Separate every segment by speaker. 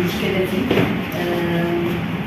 Speaker 1: المشكله دي آم،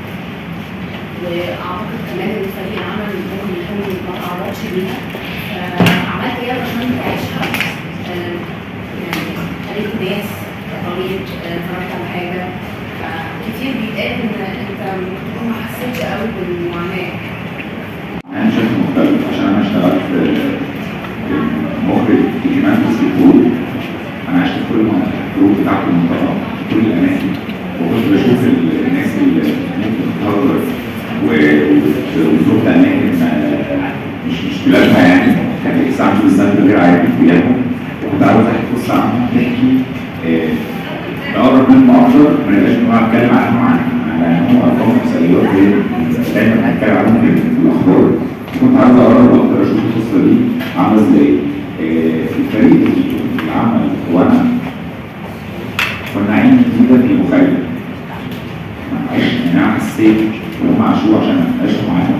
Speaker 1: واعتقد كمان ان فريق العمل ممكن يكون ما تعرضش ليها فعملت ايه عشان تعيشها آم، يعني خليت ناس قريت اتفرجت على حاجه فكتير بيتقال ان انت ممكن تكون ما حسيتش قوي بالمعاناه
Speaker 2: انا شايف مختلف عشان انا اشتغلت آه، مخرج دوكيومنتري في الكروب انا عشت في كل المناطق الكروب بتاعت المنطقه في كل الاماكن وكنت بشوف ال- الناس اللي ممكن تتهرب وتروح لاماكن آه، مش مش بلادها يعني كان بيستعملوا الذنب غير عادي بيهم وكنت عاوز احكي قصه عنهم تحكي آه، نقرب منهم اكتر ما نبقاش بنقعد نتكلم عنهم عن على ان هم ارقام احصائيات زي دايما بنتكلم عنهم في في الاخبار كنت عايز اقرب اكتر اشوف القصه دي عامله ازاي آه، الفريق العمل وانا كنا عايشين جديده في المخيم يعني انا حسيت ان هم عاشوا عشان عشوا معانا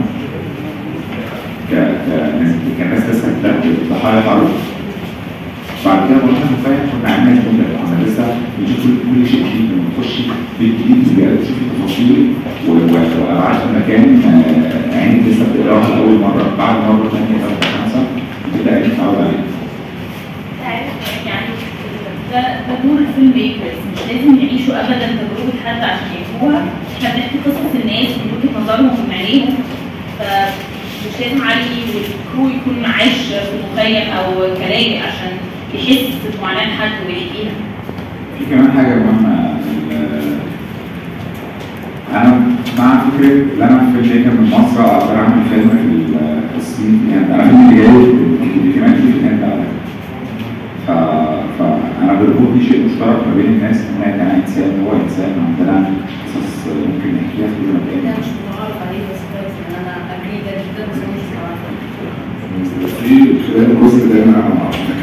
Speaker 2: ك- كناس كناس لسه بتاخد ضحايا حرب بعد كده لما رحنا المخيم كنا عاملين مده كنا لسه بنشوف كل كل شيء جديد ونخش في الجديد زياده تشوف التفاصيل و- و- وابعاد المكان آه، عينك لسه بتقراها لاول مره بعد مره ثانيه ثالثه خمسه بتبدا عينك تتعود عليها
Speaker 3: تعرف يعني ده ده دور الفيلم ميكرز مش لازم يعيشوا ابدا تجربه حد عشان يحكوها احنا بنحكي قصص الناس من وجهه نظرهم ومن عينيهم فمش لازم علي والكرو يكون عايش في مخيم او كلاجئ عشان يحس بمعاناه حد ويحكيها
Speaker 2: في كمان حاجة مهمة ال- أنا مع فكرة إن أنا في فيلم من مصر أقدر أعمل فيلم في ال- في الصين في الهند أنا فيلم جاي دوكيومنتري في الهند على فكرة. ف... فأنا بيربطني شيء مشترك ما بين الناس إن أنا إنسان هو إنسان عندنا قصص ممكن نحكيها في كل
Speaker 1: ده
Speaker 2: مكان
Speaker 1: مش متعرف عليه بس كويس ان انا اجري ده جدا بس أنا مش متعرف عليه
Speaker 4: في خلال الجزء ده انا